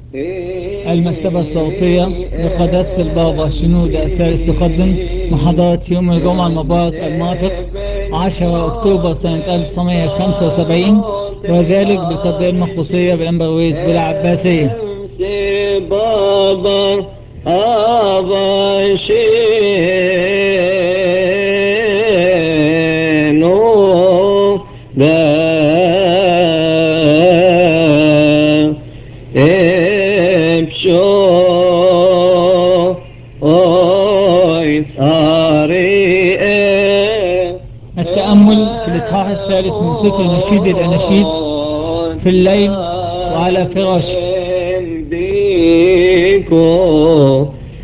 المكتبة الصوتية بقداسة البابا شنودة الثالث تقدم محاضرات يوم الجمعة المبارك الموافق 10 أكتوبر سنة 1975 وذلك بالقضية المخصوصية بالأمبرويز بالعباسية بابر أبشينو دا ابشو اوي صاري التأمل في الإصحاح الثالث من سفر نشيد الأناشيد في الليل وعلى فراش بيكو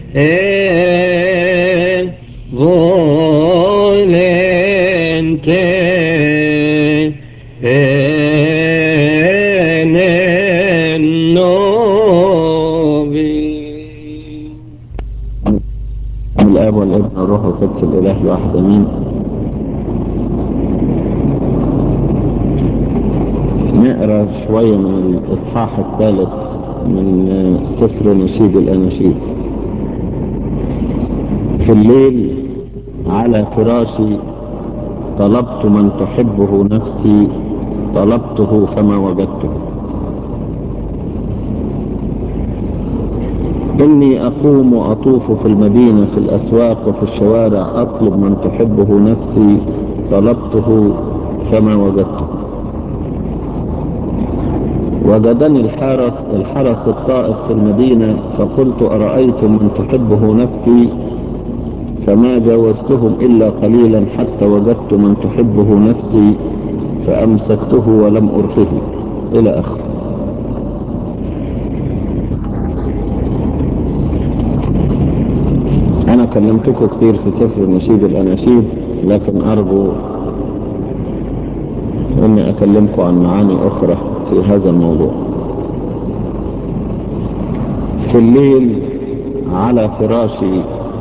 ان volente en النوبي الاب والابن والروح القدس الاله الواحد امين نقرا شويه من الاصحاح الثالث من سفر نشيد الاناشيد في الليل على فراشي طلبت من تحبه نفسي طلبته فما وجدته إني أقوم وأطوف في المدينة في الأسواق وفي الشوارع أطلب من تحبه نفسي طلبته فما وجدته وجدني الحرس الحرس الطائف في المدينة فقلت أرأيتم من تحبه نفسي فما جاوزتهم إلا قليلا حتى وجدت من تحبه نفسي فأمسكته ولم أرخه إلى آخره أنا كلمتكم كتير في سفر نشيد الأناشيد لكن أرجو أني أكلمكم عن معاني أخرى في هذا الموضوع في الليل على فراشي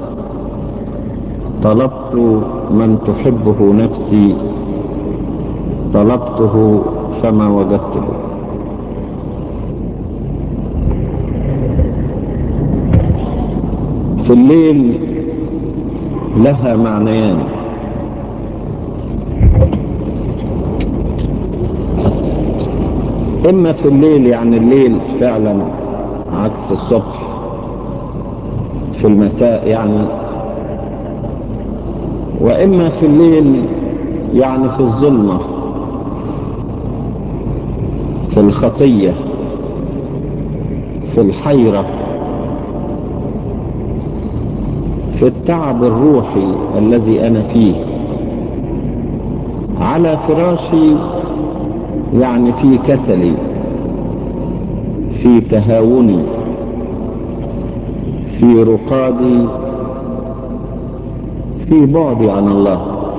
طلبت من تحبه نفسي طلبته فما وجدته في الليل لها معنيان اما في الليل يعني الليل فعلا عكس الصبح في المساء يعني واما في الليل يعني في الظلمة في الخطية في الحيرة في التعب الروحي الذي انا فيه على فراشي يعني في كسلي في تهاوني في رقادي في بعدي عن الله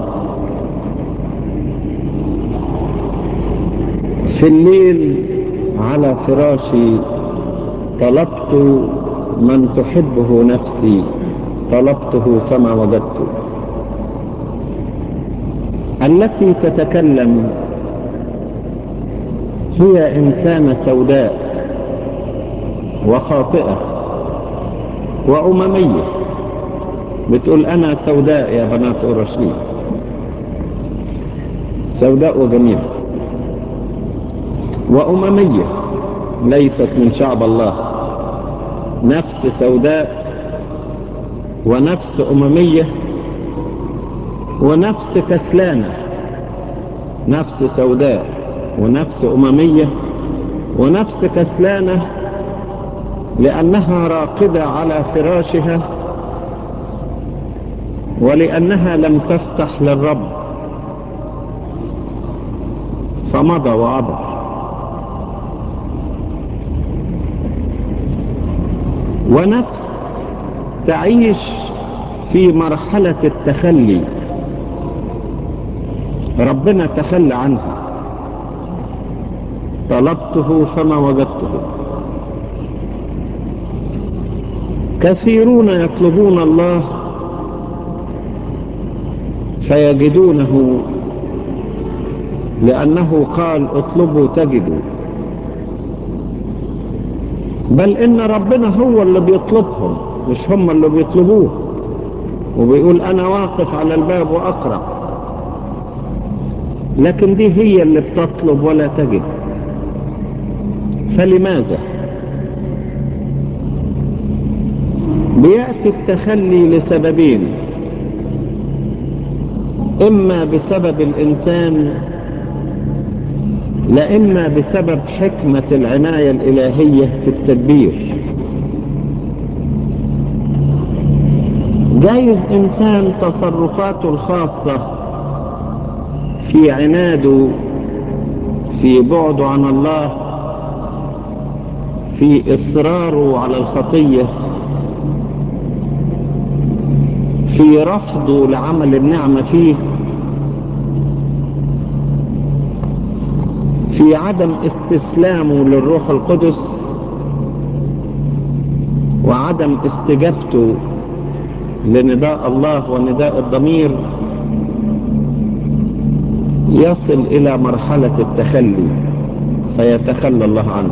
في الليل على فراشي طلبت من تحبه نفسي طلبته فما وجدته التي تتكلم هي إنسانة سوداء وخاطئة وأممية بتقول أنا سوداء يا بنات أورشليم سوداء وجميلة وأممية ليست من شعب الله نفس سوداء ونفس أممية ونفس كسلانة نفس سوداء ونفس أممية ونفس كسلانة لأنها راقدة على فراشها ولأنها لم تفتح للرب فمضى وعبر ونفس تعيش في مرحلة التخلي ربنا تخلى عنها طلبته فما وجدته كثيرون يطلبون الله فيجدونه لأنه قال اطلبوا تجدوا بل ان ربنا هو اللي بيطلبهم مش هم اللي بيطلبوه وبيقول انا واقف على الباب واقرا لكن دي هي اللي بتطلب ولا تجد فلماذا بياتي التخلي لسببين اما بسبب الانسان لا اما بسبب حكمه العنايه الالهيه في التدبير جايز انسان تصرفاته الخاصه في عناده في بعده عن الله في اصراره على الخطيه في رفضه لعمل النعمه فيه في عدم استسلامه للروح القدس وعدم استجابته لنداء الله ونداء الضمير يصل الى مرحلة التخلي فيتخلى الله عنه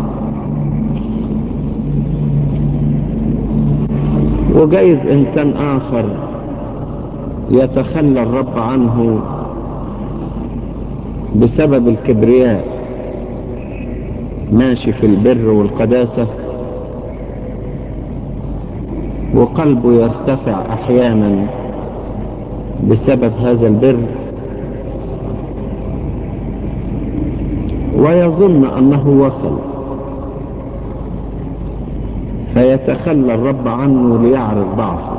وجايز انسان اخر يتخلى الرب عنه بسبب الكبرياء ماشي في البر والقداسة وقلبه يرتفع احيانا بسبب هذا البر ويظن انه وصل فيتخلى الرب عنه ليعرف ضعفه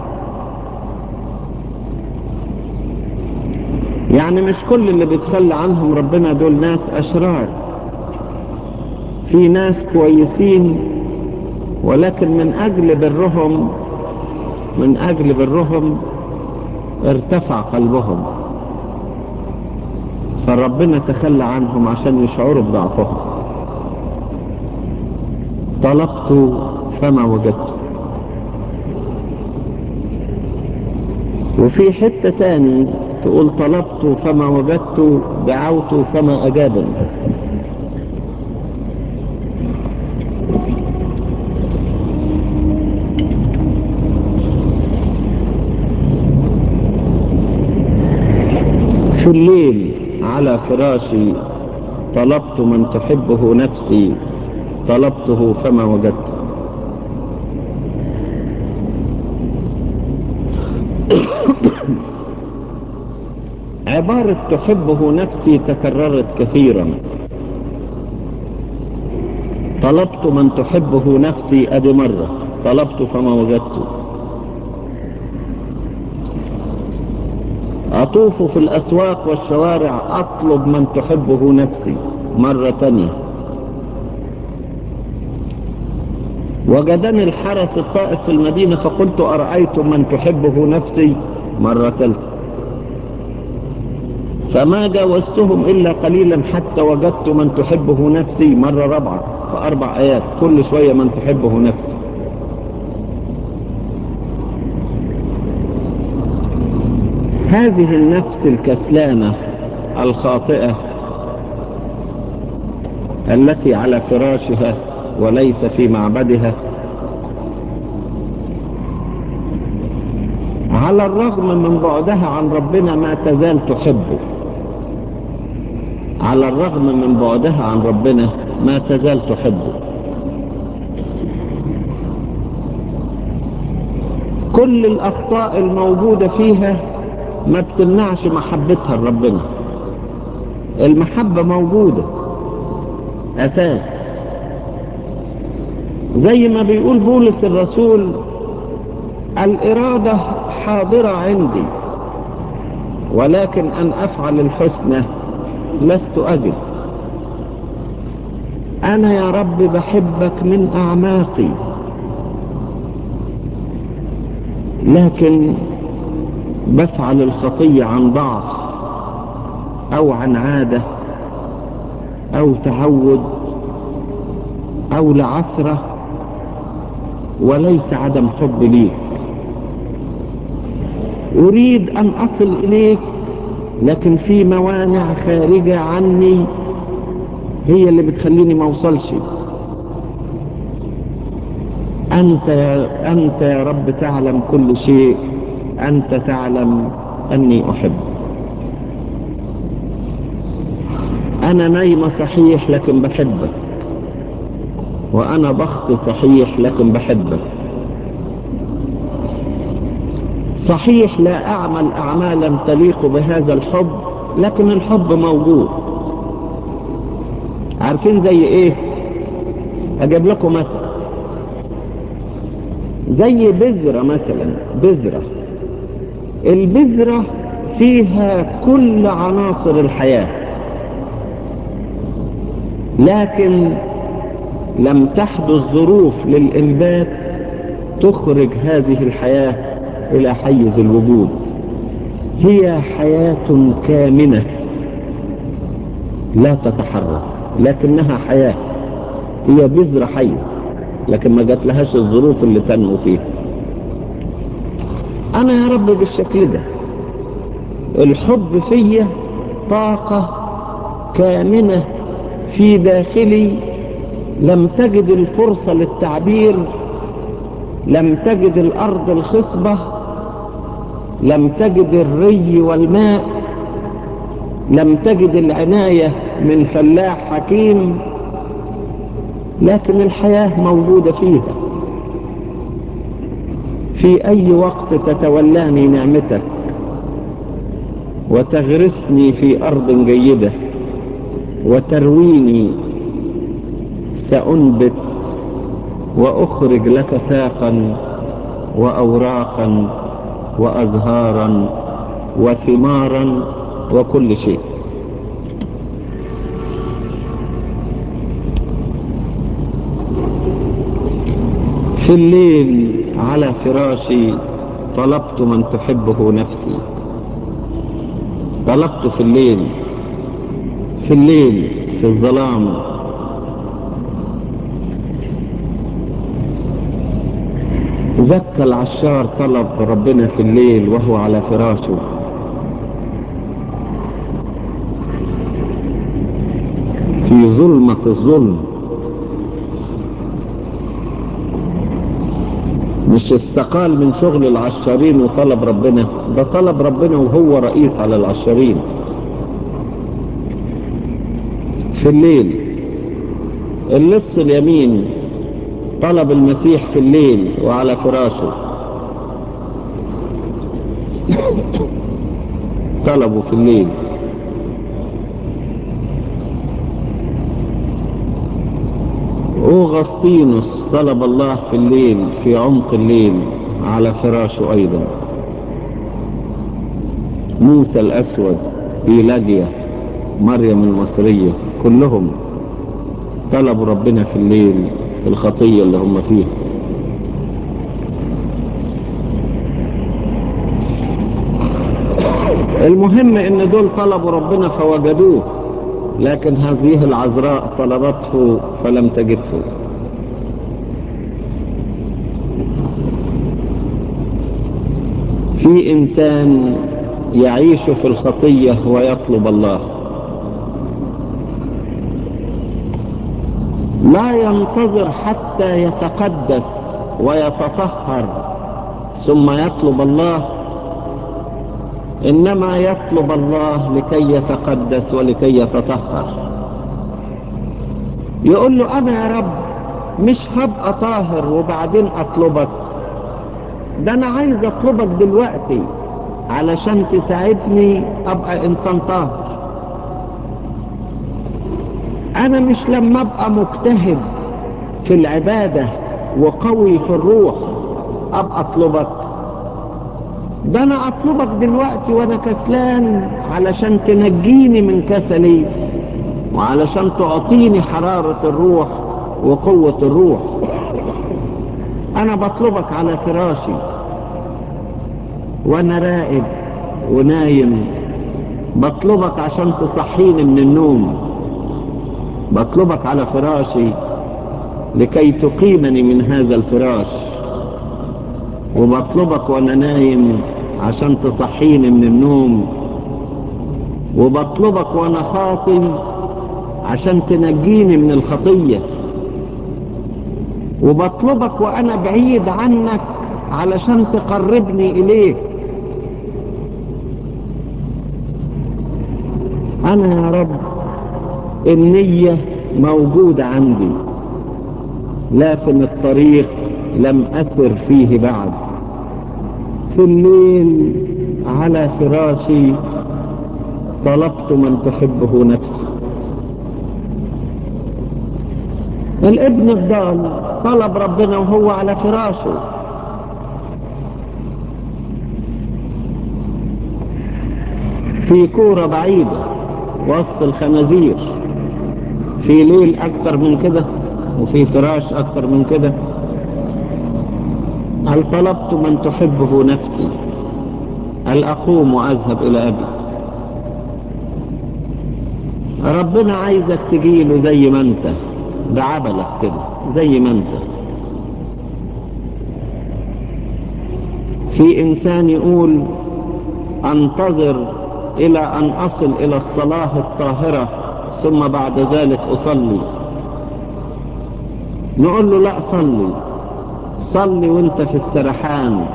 يعني مش كل اللي بيتخلى عنهم ربنا دول ناس اشرار في ناس كويسين ولكن من اجل برهم من اجل برهم ارتفع قلبهم فربنا تخلى عنهم عشان يشعروا بضعفهم طلبت فما وجدت وفي حتة تاني تقول طلبت فما وجدت دعوت فما أجابني في الليل على فراشي طلبت من تحبه نفسي طلبته فما وجدته عبارة تحبه نفسي تكررت كثيرا طلبت من تحبه نفسي ادي مرة طلبت فما وجدته اطوف في الاسواق والشوارع اطلب من تحبه نفسي مرة تانية وجدني الحرس الطائف في المدينة فقلت أرأيتم من تحبه نفسي مرة ثالثة فما جاوزتهم إلا قليلا حتى وجدت من تحبه نفسي مرة رابعة في أربع آيات كل شوية من تحبه نفسي هذه النفس الكسلانة الخاطئة التي على فراشها وليس في معبدها على الرغم من بعدها عن ربنا ما تزال تحبه على الرغم من بعدها عن ربنا ما تزال تحبه كل الأخطاء الموجودة فيها ما بتمنعش محبتها لربنا المحبة موجودة أساس زي ما بيقول بولس الرسول الإرادة حاضرة عندي ولكن أن أفعل الحسنى لست أجد أنا يا رب بحبك من أعماقي لكن بفعل الخطية عن ضعف أو عن عادة أو تعود أو لعثرة وليس عدم حب ليك أريد أن أصل إليك لكن في موانع خارجة عني هي اللي بتخليني ما اوصلش أنت يا, أنت يا رب تعلم كل شيء أنت تعلم أني أحب أنا نايمة صحيح لكن بحبك وأنا بخت صحيح لكن بحبك صحيح لا أعمل أعمالا تليق بهذا الحب لكن الحب موجود عارفين زي إيه أجيب لكم مثل زي بذرة مثلا بذرة البذرة فيها كل عناصر الحياة لكن لم تحدث ظروف للإنبات تخرج هذه الحياة إلى حيز الوجود هي حياة كامنة لا تتحرك لكنها حياة هي بذرة حية لكن ما جات لهاش الظروف اللي تنمو فيها أنا يا رب بالشكل ده الحب فيا طاقة كامنة في داخلي لم تجد الفرصة للتعبير لم تجد الأرض الخصبة لم تجد الري والماء لم تجد العناية من فلاح حكيم لكن الحياة موجودة فيها في أي وقت تتولاني نعمتك وتغرسني في أرض جيدة وترويني سأنبت وأخرج لك ساقا وأوراقا وأزهارا وثمارا وكل شيء في الليل على فراشي طلبت من تحبه نفسي طلبت في الليل في الليل في الظلام زكى العشار طلب ربنا في الليل وهو على فراشه في ظلمة الظلم مش استقال من شغل العشارين وطلب ربنا ده طلب ربنا وهو رئيس على العشارين في الليل اللص اليمين طلب المسيح في الليل وعلى فراشه طلبوا في الليل أوغسطينوس طلب الله في الليل في عمق الليل على فراشه أيضا موسى الأسود إيلاجيا مريم المصرية كلهم طلبوا ربنا في الليل في الخطية اللي هم فيها المهم ان دول طلبوا ربنا فوجدوه لكن هذه العذراء طلبته فلم تجده في انسان يعيش في الخطية ويطلب الله لا ينتظر حتى يتقدس ويتطهر ثم يطلب الله انما يطلب الله لكي يتقدس ولكي يتطهر يقول له انا يا رب مش هبقى طاهر وبعدين اطلبك ده انا عايز اطلبك دلوقتي علشان تساعدني ابقى انسان طاهر انا مش لما ابقى مجتهد في العبادة وقوي في الروح ابقى اطلبك ده انا اطلبك دلوقتي وانا كسلان علشان تنجيني من كسلي وعلشان تعطيني حرارة الروح وقوة الروح انا بطلبك على فراشي وانا رائد ونايم بطلبك عشان تصحيني من النوم بطلبك على فراشي لكي تقيمني من هذا الفراش وبطلبك وانا نايم عشان تصحيني من النوم وبطلبك وانا خاطي عشان تنجيني من الخطية وبطلبك وانا بعيد عنك علشان تقربني اليك انا يا رب النية موجودة عندي لكن الطريق لم أسر فيه بعد في الليل على فراشي طلبت من تحبه نفسي الابن الضال طلب ربنا وهو على فراشه في كورة بعيدة وسط الخنازير في ليل أكتر من كده وفي فراش أكتر من كده هل طلبت من تحبه نفسي هل أقوم وأذهب إلى أبي ربنا عايزك تجيله زي ما انت بعبلك كده زي ما انت في انسان يقول انتظر الى ان اصل الى الصلاة الطاهرة ثم بعد ذلك اصلي نقول له لا صلي صلي وانت في السرحان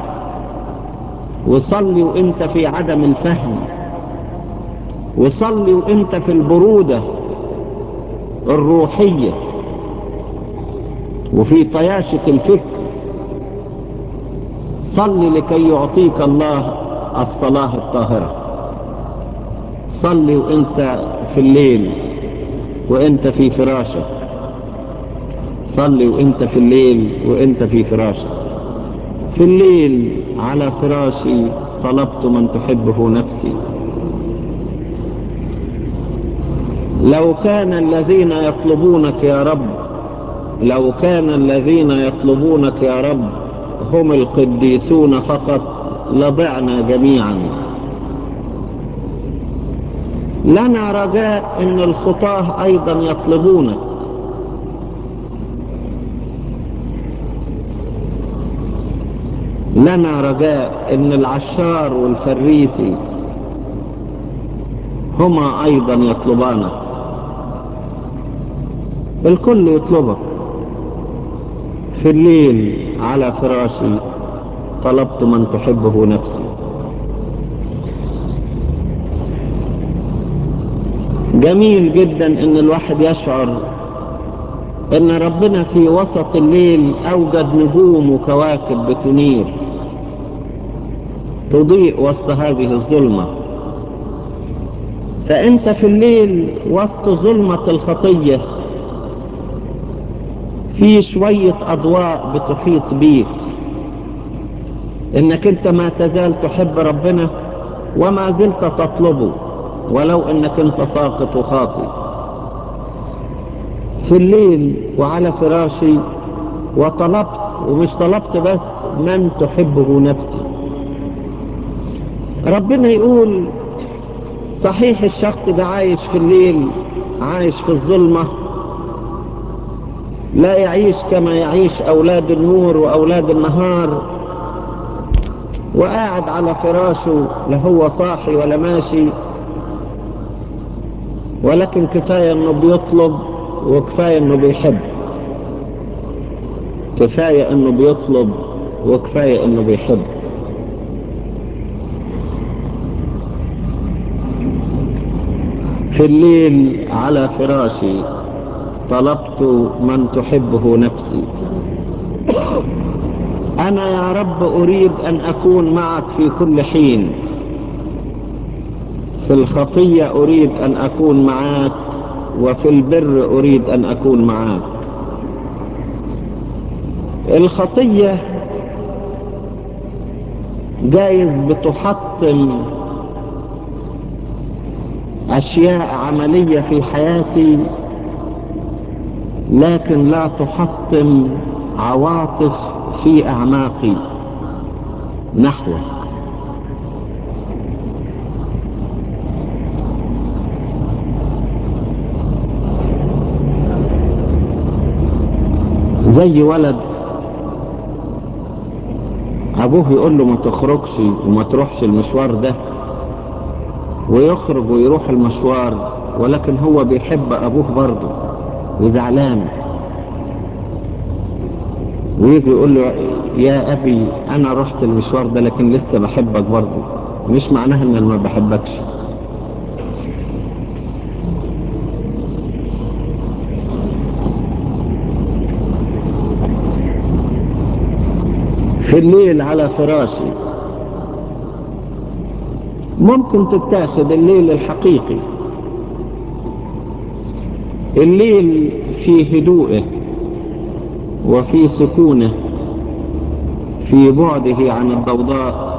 وصلي وانت في عدم الفهم وصلي وانت في البرودة الروحية وفي طياشة الفكر صلي لكي يعطيك الله الصلاة الطاهرة صلي وانت في الليل وانت في فراشك صلي وانت في الليل وانت في فراشك في الليل على فراشي طلبت من تحبه نفسي لو كان الذين يطلبونك يا رب لو كان الذين يطلبونك يا رب هم القديسون فقط لضعنا جميعا لنا رجاء ان الخطاه ايضا يطلبونك لنا رجاء ان العشار والفريسي هما ايضا يطلبانك الكل يطلبك في الليل على فراشي طلبت من تحبه نفسي جميل جدا ان الواحد يشعر ان ربنا في وسط الليل اوجد نجوم وكواكب بتنير تضيء وسط هذه الظلمة فانت في الليل وسط ظلمة الخطية في شوية اضواء بتحيط بيك انك انت ما تزال تحب ربنا وما زلت تطلبه ولو انك انت ساقط وخاطئ في الليل وعلى فراشي وطلبت ومش طلبت بس من تحبه نفسي ربنا يقول صحيح الشخص ده عايش في الليل عايش في الظلمة لا يعيش كما يعيش أولاد النور وأولاد النهار وقاعد على فراشه لا هو صاحي ولا ماشي ولكن كفاية انه بيطلب وكفاية انه بيحب كفاية انه بيطلب وكفاية انه بيحب في الليل على فراشي طلبت من تحبه نفسي انا يا رب اريد ان اكون معك في كل حين في الخطية اريد ان اكون معاك وفي البر اريد ان اكون معاك الخطية جايز بتحطم اشياء عملية في حياتي لكن لا تحطم عواطف في اعماقي نحوك زي ولد ابوه يقول له ما تخرجش وما تروحش المشوار ده ويخرج ويروح المشوار ولكن هو بيحب ابوه برضه وزعلان ويجي يقول له يا أبي أنا رحت المشوار ده لكن لسه بحبك برضه مش معناها إن أنا ما بحبكش في الليل على فراشي ممكن تتاخد الليل الحقيقي الليل في هدوءه وفي سكونه في بعده عن الضوضاء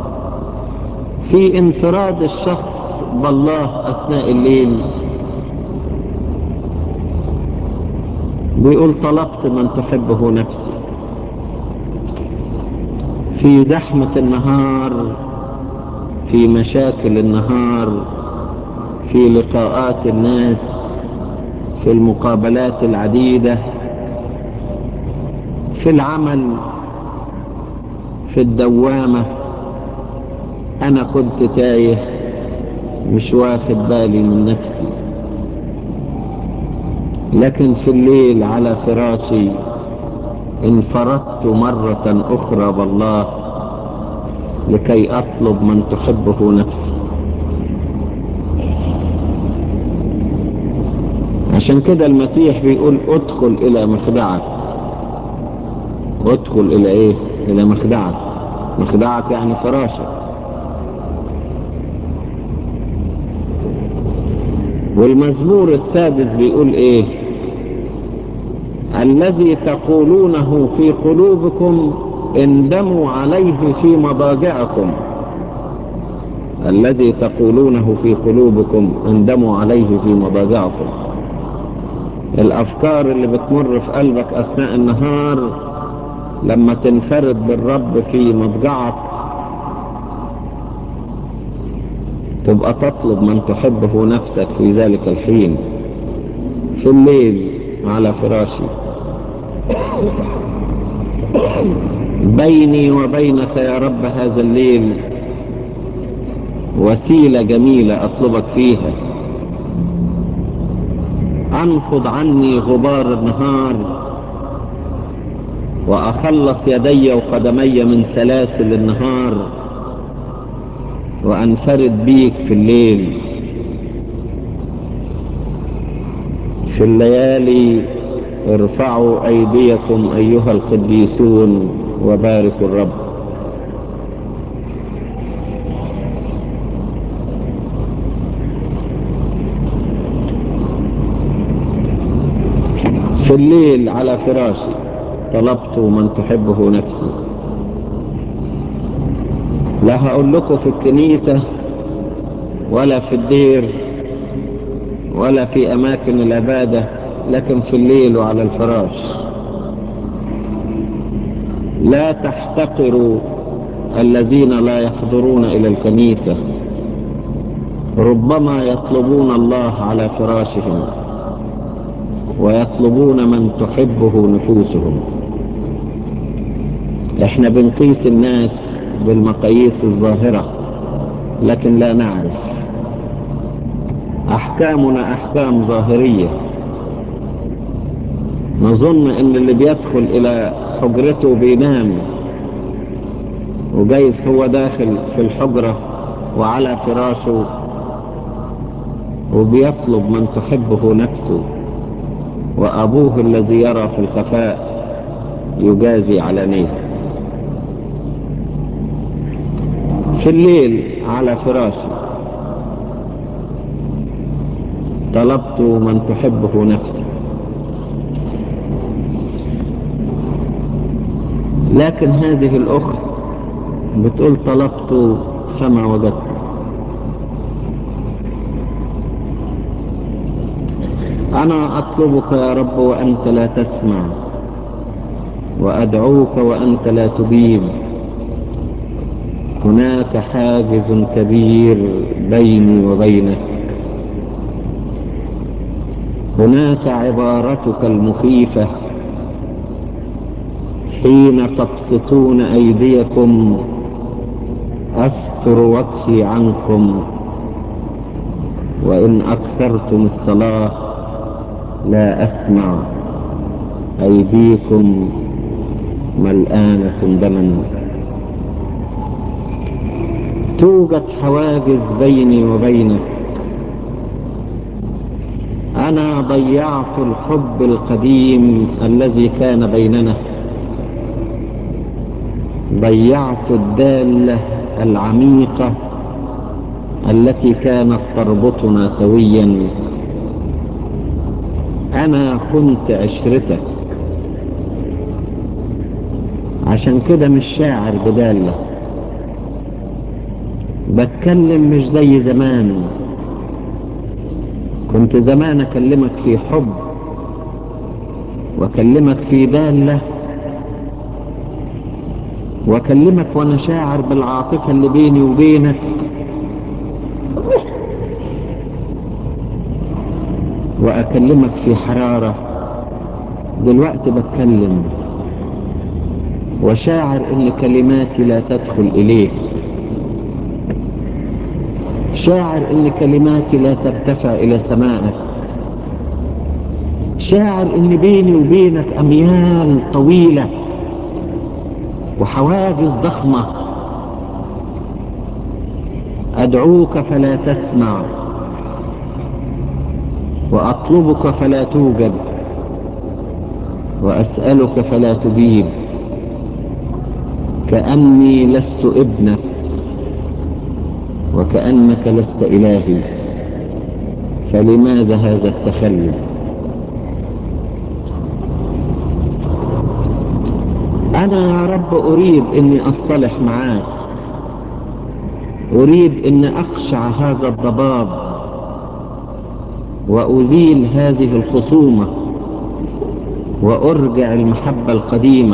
في انفراد الشخص بالله اثناء الليل بيقول طلبت من تحبه نفسي في زحمة النهار في مشاكل النهار في لقاءات الناس في المقابلات العديدة في العمل في الدوامة أنا كنت تايه مش واخد بالي من نفسي لكن في الليل على فراشي انفردت مرة أخرى بالله لكي أطلب من تحبه نفسي عشان كده المسيح بيقول ادخل إلى مخدعك ادخل إلى إيه؟ إلى مخدعك مخدعك يعني فراشك والمزمور السادس بيقول إيه؟ الذي تقولونه في قلوبكم اندموا عليه في مضاجعكم الذي تقولونه في قلوبكم اندموا عليه في مضاجعكم الافكار اللي بتمر في قلبك اثناء النهار لما تنفرد بالرب في مضجعك تبقى تطلب من تحبه نفسك في ذلك الحين في الليل على فراشي بيني وبينك يا رب هذا الليل وسيلة جميلة أطلبك فيها أنفض عني غبار النهار وأخلص يدي وقدمي من سلاسل النهار وأنفرد بيك في الليل في الليالي ارفعوا أيديكم أيها القديسون وباركوا الرب في الليل على فراشي طلبت من تحبه نفسي لا هقول لكم في الكنيسة ولا في الدير ولا في أماكن العبادة لكن في الليل وعلى الفراش لا تحتقروا الذين لا يحضرون إلى الكنيسة ربما يطلبون الله على فراشهم ويطلبون من تحبه نفوسهم احنا بنقيس الناس بالمقاييس الظاهرة لكن لا نعرف احكامنا احكام ظاهرية نظن ان اللي بيدخل الى حجرته بينام وجايز هو داخل في الحجرة وعلى فراشه وبيطلب من تحبه نفسه وأبوه الذي يرى في الخفاء يجازي علنيه في الليل على فراشي طلبت من تحبه نفسي لكن هذه الأخت بتقول طلبت فما وجدت أنا أطلبك يا رب وأنت لا تسمع وأدعوك وأنت لا تجيب هناك حاجز كبير بيني وبينك هناك عبارتك المخيفة حين تبسطون أيديكم أستر وجهي عنكم وإن أكثرتم الصلاة لا أسمع أيديكم ملآنة دما توجد حواجز بيني وبينك أنا ضيعت الحب القديم الذي كان بيننا ضيعت الدالة العميقة التي كانت تربطنا سويا أنا خنت عشرتك عشان كده مش شاعر بدالة بتكلم مش زي زمان كنت زمان أكلمك في حب وأكلمك في دالة وأكلمك وأنا شاعر بالعاطفة اللي بيني وبينك وأكلمك في حرارة دلوقتي بتكلم وشاعر إن كلماتي لا تدخل إليك شاعر إن كلماتي لا ترتفع إلى سمائك شاعر إن بيني وبينك أميال طويلة وحواجز ضخمة أدعوك فلا تسمع وأطلبك فلا توجد وأسألك فلا تجيب كأني لست ابنك وكأنك لست إلهي فلماذا هذا التخلي أنا يا رب أريد أني أصطلح معاك أريد أن أقشع هذا الضباب وأزيل هذه الخصومة وأرجع المحبة القديمة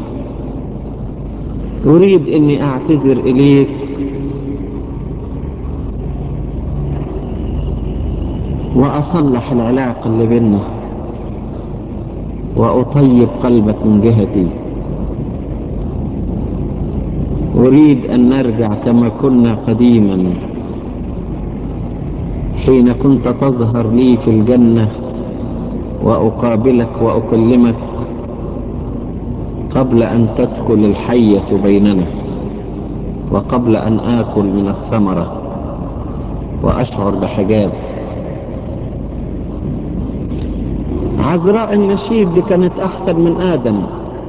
أريد أني أعتذر إليك وأصلح العلاقة اللي بيننا وأطيب قلبك من جهتي أريد أن نرجع كما كنا قديما حين كنت تظهر لي في الجنة وأقابلك وأكلمك قبل أن تدخل الحية بيننا وقبل أن آكل من الثمرة وأشعر بحجاب عذراء النشيد دي كانت أحسن من آدم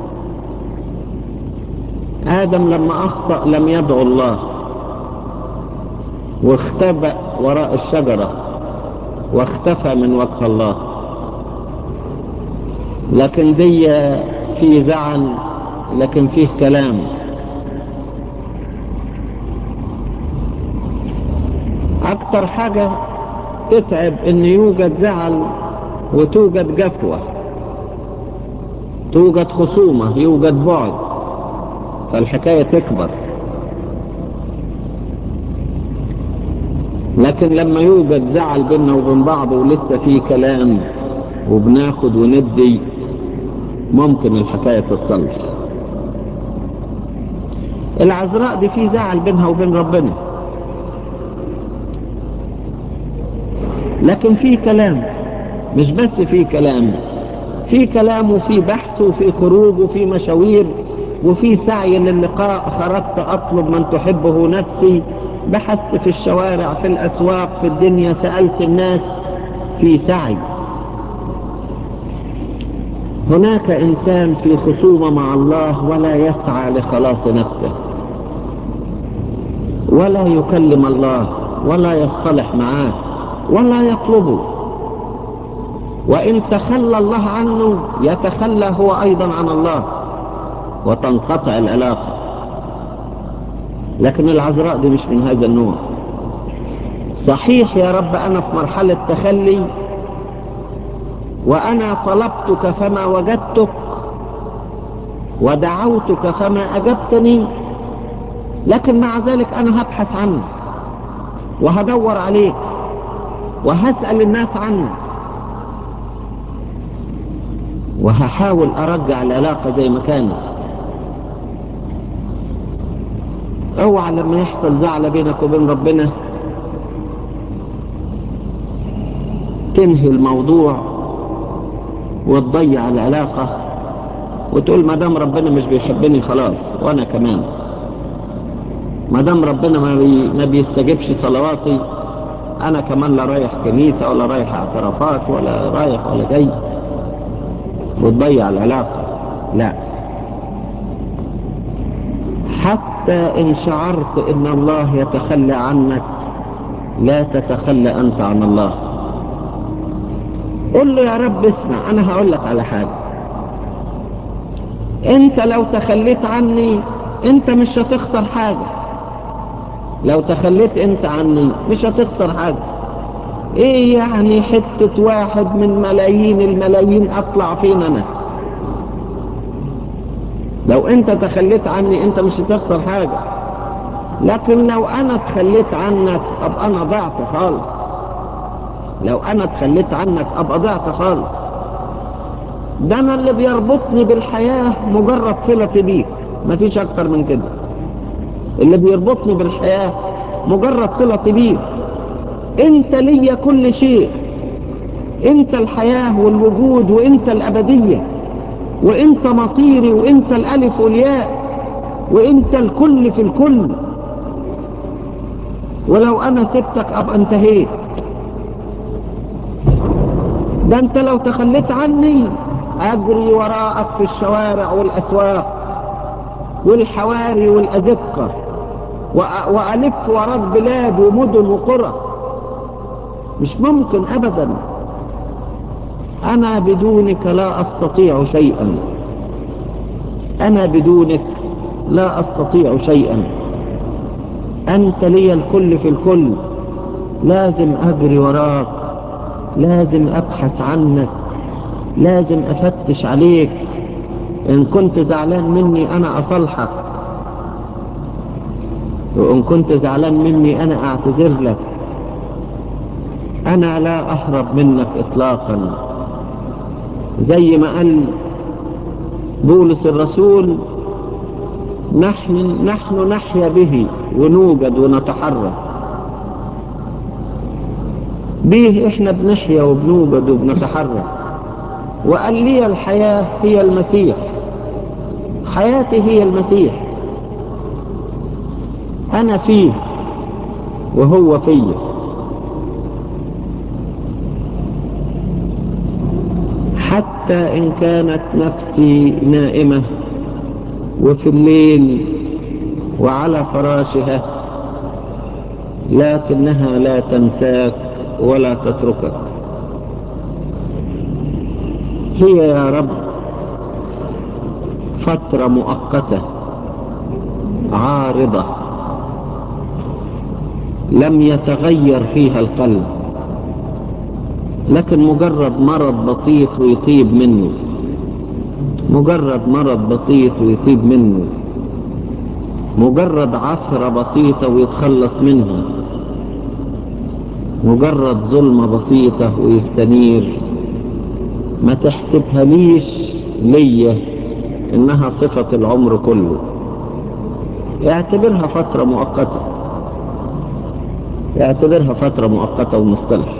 آدم لما أخطأ لم يدعو الله واختبأ وراء الشجرة واختفى من وجه الله لكن دي في زعل لكن فيه كلام أكتر حاجة تتعب إن يوجد زعل وتوجد جفوة توجد خصومة يوجد بعد فالحكاية تكبر لكن لما يوجد زعل بيننا وبين بعض ولسه في كلام وبناخد وندي ممكن الحكاية تتصلح العذراء دي في زعل بينها وبين ربنا لكن في كلام مش بس في كلام في كلام وفي بحث وفي خروج وفي مشاوير وفي سعي للقاء خرجت أطلب من تحبه نفسي بحثت في الشوارع في الأسواق في الدنيا سألت الناس في سعي هناك إنسان في خصومة مع الله ولا يسعى لخلاص نفسه ولا يكلم الله ولا يصطلح معاه ولا يطلبه وإن تخلى الله عنه يتخلى هو أيضا عن الله وتنقطع العلاقة لكن العذراء دي مش من هذا النوع صحيح يا رب أنا في مرحلة تخلي وأنا طلبتك فما وجدتك ودعوتك فما أجبتني لكن مع ذلك أنا هبحث عنك وهدور عليك وهسأل الناس عنك وهحاول أرجع العلاقة زي ما كانت اوعى لما يحصل زعل بينك وبين ربنا تنهي الموضوع وتضيع العلاقة وتقول ما دام ربنا مش بيحبني خلاص وانا كمان ما دام ربنا ما, بي ما بيستجيبش صلواتي انا كمان لا رايح كنيسة ولا رايح اعترافات ولا رايح ولا جاي وتضيع العلاقة لا حتى ان شعرت ان الله يتخلى عنك لا تتخلى انت عن الله قل له يا رب اسمع انا هقول لك على حاجة انت لو تخليت عني انت مش هتخسر حاجة لو تخليت انت عني مش هتخسر حاجة ايه يعني حتة واحد من ملايين الملايين اطلع فين انا لو انت تخليت عني انت مش هتخسر حاجة لكن لو انا تخليت عنك ابقى انا ضعت خالص لو انا تخليت عنك ابقى ضعت خالص ده انا اللي بيربطني بالحياة مجرد صلتي بيك مفيش اكتر من كده اللي بيربطني بالحياة مجرد صلتي بيك انت ليا كل شيء انت الحياة والوجود وانت الابدية وانت مصيري وانت الالف والياء وانت الكل في الكل ولو انا سبتك ابقى انتهيت ده انت لو تخليت عني اجري وراءك في الشوارع والاسواق والحواري والازقة والف وراك بلاد ومدن وقرى مش ممكن ابدا انا بدونك لا استطيع شيئا انا بدونك لا استطيع شيئا انت لي الكل في الكل لازم اجري وراك لازم ابحث عنك لازم افتش عليك ان كنت زعلان مني انا اصلحك وان كنت زعلان مني انا اعتذر لك انا لا اهرب منك اطلاقا زي ما قال بولس الرسول نحن نحن نحيا به ونوجد ونتحرك به احنا بنحيا وبنوجد وبنتحرك وقال لي الحياة هي المسيح حياتي هي المسيح انا فيه وهو فيه حتى ان كانت نفسي نائمة وفي الليل وعلى فراشها لكنها لا تنساك ولا تتركك هي يا رب فترة مؤقتة عارضة لم يتغير فيها القلب لكن مجرد مرض بسيط ويطيب منه مجرد مرض بسيط ويطيب منه مجرد عثرة بسيطة ويتخلص منها مجرد ظلمة بسيطة ويستنير ما تحسبها ليش ليا انها صفة العمر كله اعتبرها فترة مؤقتة اعتبرها فترة مؤقتة ومصطلح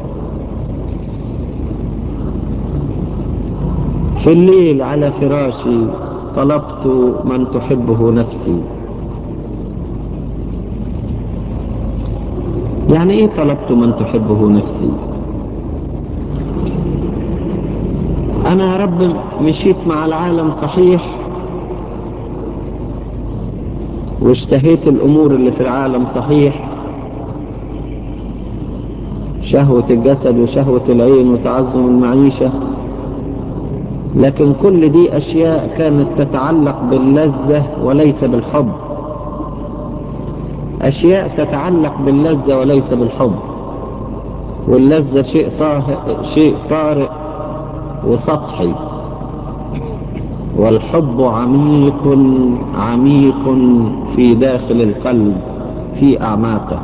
في الليل على فراشي طلبت من تحبه نفسي يعني ايه طلبت من تحبه نفسي انا يا رب مشيت مع العالم صحيح واشتهيت الامور اللي في العالم صحيح شهوة الجسد وشهوة العين وتعظم المعيشة لكن كل دي اشياء كانت تتعلق باللذة وليس بالحب اشياء تتعلق باللذة وليس بالحب واللذة شيء طارئ, شيء طارئ وسطحي والحب عميق عميق في داخل القلب في اعماقه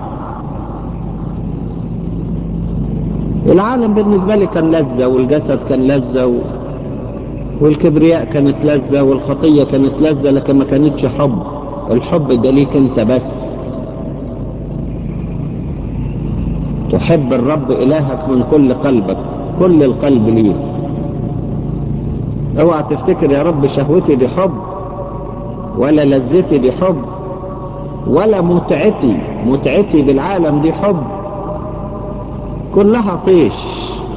العالم بالنسبة لي كان لذة والجسد كان لذة و... والكبرياء كانت لذة والخطية كانت لذة لكن ما كانتش حب الحب ده ليك انت بس تحب الرب إلهك من كل قلبك كل القلب ليه اوعى تفتكر يا رب شهوتي دي حب ولا لذتي دي حب ولا متعتي متعتي بالعالم دي حب كلها طيش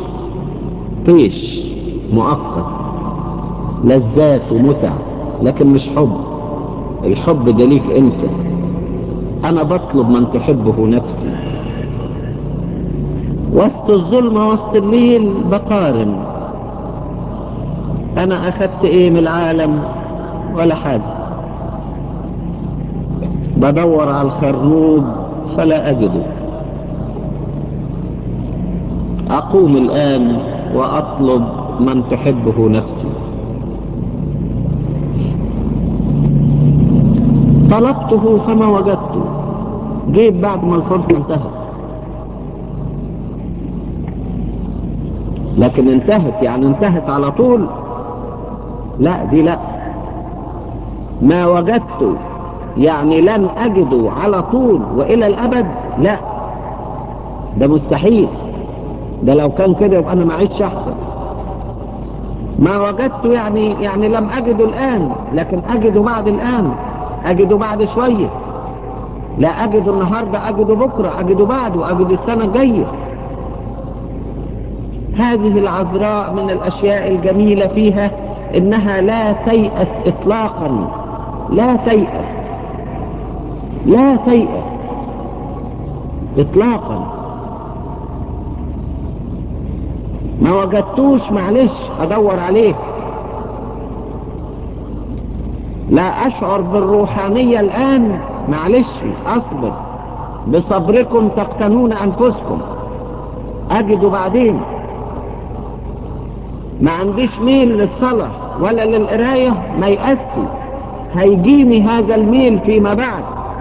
طيش مؤقت لذات ومتع لكن مش حب الحب ده ليك انت انا بطلب من تحبه نفسي وسط الظلمة وسط الليل بقارن انا اخدت ايه من العالم ولا حاجة بدور على الخرنوب فلا اجده اقوم الان واطلب من تحبه نفسي طلبته فما وجدته جيت بعد ما الفرصة انتهت لكن انتهت يعني انتهت على طول لا دي لا ما وجدته يعني لن اجده على طول والى الابد لا ده مستحيل ده لو كان كده يبقى انا معيش احسن ما وجدته يعني يعني لم اجده الان لكن اجده بعد الان اجده بعد شوية لا اجده النهاردة اجده بكرة اجده بعده اجده السنة الجاية هذه العذراء من الاشياء الجميلة فيها انها لا تيأس اطلاقا لا تيأس لا تيأس اطلاقا ما وجدتوش معلش ادور عليه لا اشعر بالروحانية الان معلش اصبر بصبركم تقتنون انفسكم اجده بعدين ما عنديش ميل للصلاة ولا للقراية ما يأسي هيجيني هذا الميل فيما بعد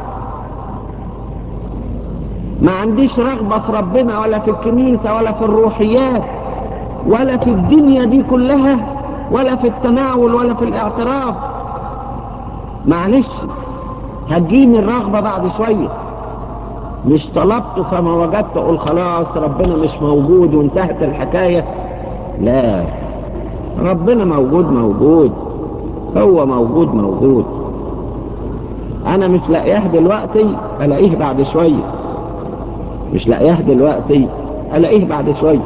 ما عنديش رغبة في ربنا ولا في الكنيسة ولا في الروحيات ولا في الدنيا دي كلها ولا في التناول ولا في الاعتراف معلش هتجيني الرغبة بعد شوية مش طلبته فما وجدت اقول خلاص ربنا مش موجود وانتهت الحكاية لا ربنا موجود موجود هو موجود موجود انا مش لاقيه دلوقتي الاقيه بعد شوية مش لاقيه دلوقتي الاقيه بعد شوية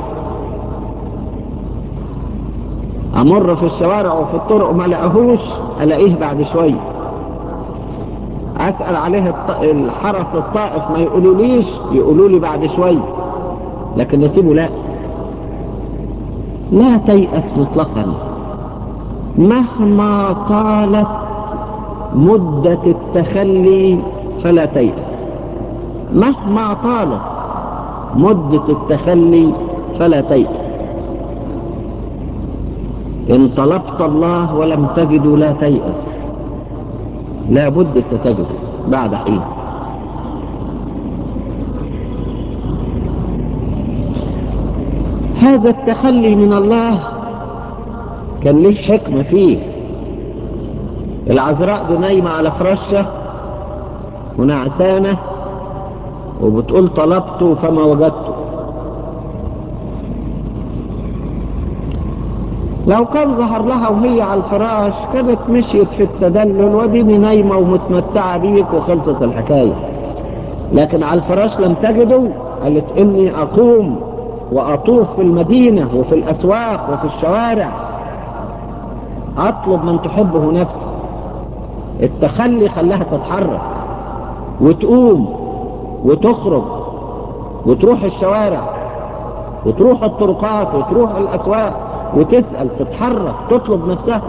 امر في الشوارع وفي الطرق ما لاقيهوش الاقيه بعد شوية اسأل عليه الحرس الطائف ما يقولوليش يقولوا لي بعد شوية لكن نسيبه لا لا تيأس مطلقا مهما طالت مدة التخلي فلا تيأس مهما طالت مدة التخلي فلا تيأس إن طلبت الله ولم تجد لا تيأس لا بد ستجد بعد حين هذا التخلي من الله كان له حكمة فيه العذراء دي نايمة على فرشة ونعسانة وبتقول طلبته فما وجدته لو كان ظهر لها وهي على الفراش كانت مشيت في التدلل وديني نايمة ومتمتعة بيك وخلصت الحكاية لكن على الفراش لم تجده قالت اني اقوم واطوف في المدينة وفي الاسواق وفي الشوارع اطلب من تحبه نفسي التخلي خلاها تتحرك وتقوم وتخرج وتروح الشوارع وتروح الطرقات وتروح الاسواق وتسأل تتحرك تطلب نفسها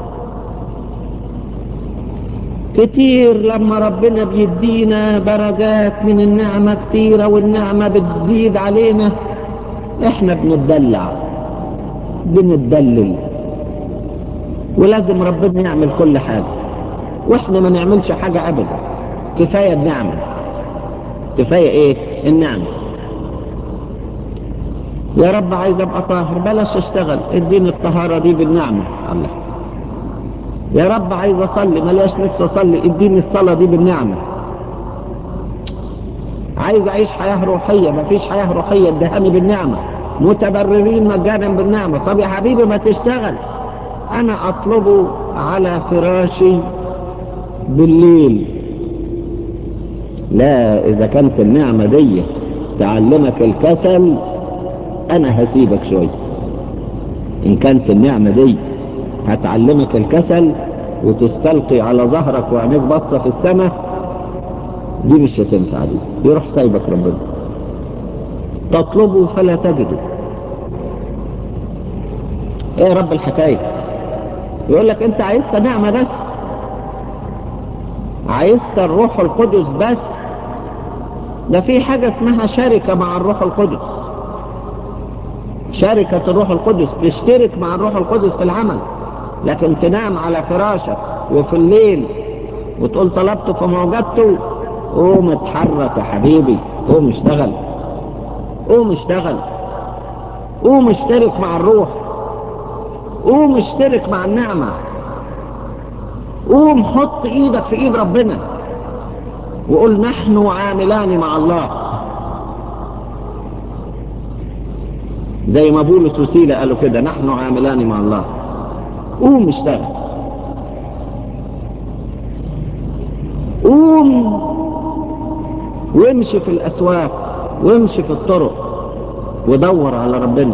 كتير لما ربنا بيدينا درجات من النعمة كتيرة والنعمة بتزيد علينا احنا بنتدلع بنتدلل ولازم ربنا يعمل كل حاجة واحنا ما نعملش حاجة ابدا كفاية النعمة كفاية ايه النعمة يا رب عايز ابقى طاهر بلاش اشتغل اديني الطهارة دي بالنعمة الله يا رب عايز اصلي ملاش نفسي اصلي اديني الصلاة دي بالنعمة عايز اعيش حياة روحية مفيش حياة روحية ادهاني بالنعمة متبررين مجانا بالنعمة طب يا حبيبي ما تشتغل انا اطلبه على فراشي بالليل لا اذا كانت النعمة دي تعلمك الكسل انا هسيبك شوية ان كانت النعمة دي هتعلمك الكسل وتستلقي على ظهرك وعينيك بصة في السماء دي مش هتنفع دي يروح سايبك ربنا تطلبه فلا تجده ايه يا رب الحكاية يقول لك انت عايزها نعمة بس عايزها الروح القدس بس ده في حاجة اسمها شركة مع الروح القدس شركة الروح القدس تشترك مع الروح القدس في العمل لكن تنام على فراشك وفي الليل وتقول طلبته فما وجدته قوم اتحرك يا حبيبي قوم اشتغل قوم اشتغل قوم اشترك مع الروح قوم اشترك مع النعمة قوم حط ايدك في ايد ربنا وقول نحن عاملان مع الله زي ما بولس وسيلة قالوا كده نحن عاملان مع الله قوم اشتغل قوم وامشي في الاسواق وامشي في الطرق ودور على ربنا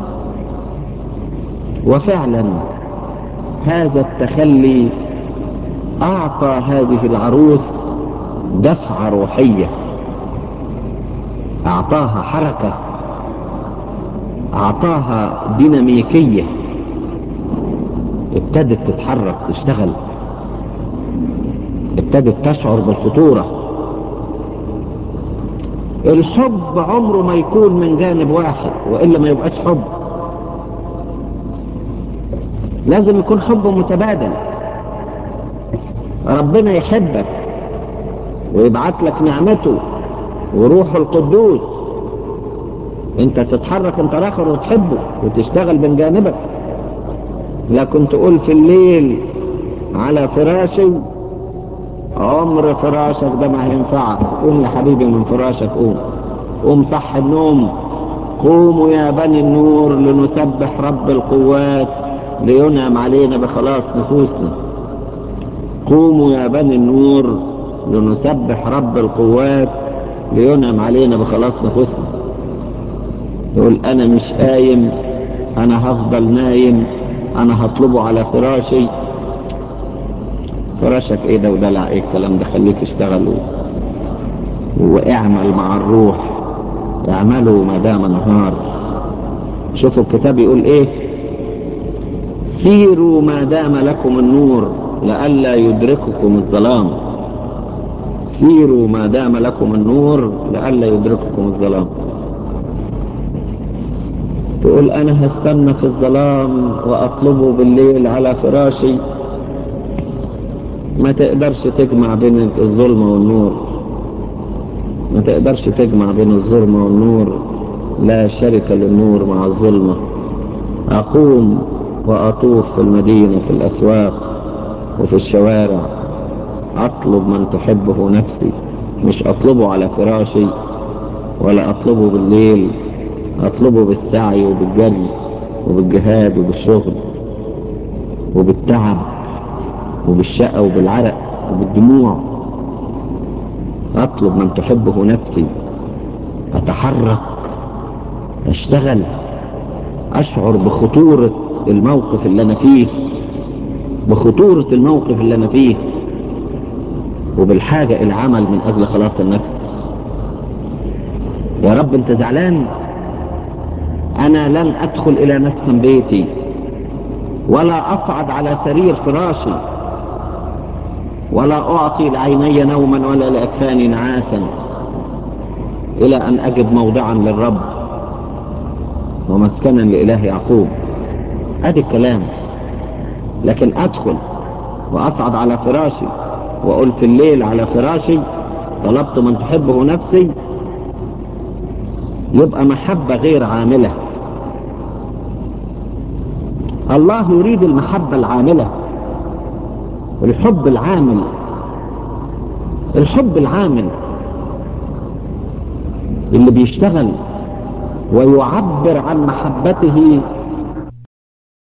وفعلا هذا التخلي اعطى هذه العروس دفعة روحية اعطاها حركة اعطاها ديناميكية ابتدت تتحرك تشتغل ابتدت تشعر بالخطورة الحب عمره ما يكون من جانب واحد وإلا ما يبقاش حب لازم يكون حب متبادل ربنا يحبك ويبعت لك نعمته وروح القدوس انت تتحرك انت الاخر وتحبه وتشتغل من جانبك لكن تقول في الليل على فراشي عمر فراشك ده ما هينفعك قوم يا حبيبي من فراشك قوم قوم صح النوم قوموا يا بني النور لنسبح رب القوات لينعم علينا بخلاص نفوسنا قوموا يا بني النور لنسبح رب القوات لينعم علينا بخلاص نفوسنا يقول انا مش قايم انا هفضل نايم انا هطلبه على فراشي فراشك ايه ده ودلع ايه الكلام ده خليك اشتغل واعمل مع الروح اعملوا ما دام نهار شوفوا الكتاب يقول ايه سيروا ما دام لكم النور لئلا يدرككم الظلام سيروا ما دام لكم النور لئلا يدرككم الظلام تقول انا هستنى في الظلام واطلبه بالليل على فراشي ما تقدرش تجمع بين الظلمة والنور ما تقدرش تجمع بين الظلمة والنور لا شركة للنور مع الظلمة أقوم وأطوف في المدينة في الأسواق وفي الشوارع أطلب من تحبه نفسي مش أطلبه على فراشي ولا أطلبه بالليل أطلبه بالسعي وبالجري وبالجهاد وبالشغل وبالتعب وبالشقة وبالعرق وبالدموع أطلب من تحبه نفسي أتحرك أشتغل أشعر بخطورة الموقف اللي أنا فيه بخطورة الموقف اللي أنا فيه وبالحاجة العمل من أجل خلاص النفس يا رب أنت زعلان أنا لن أدخل إلى مسكن بيتي ولا أصعد على سرير فراشي ولا أعطي لعيني نوما ولا لأكفاني نعاسا إلى أن أجد موضعا للرب ومسكنا لإله يعقوب أدي الكلام لكن أدخل وأصعد على فراشي وأقول في الليل على فراشي طلبت من تحبه نفسي يبقى محبة غير عاملة الله يريد المحبة العاملة الحب العامل الحب العامل اللي بيشتغل ويعبر عن محبته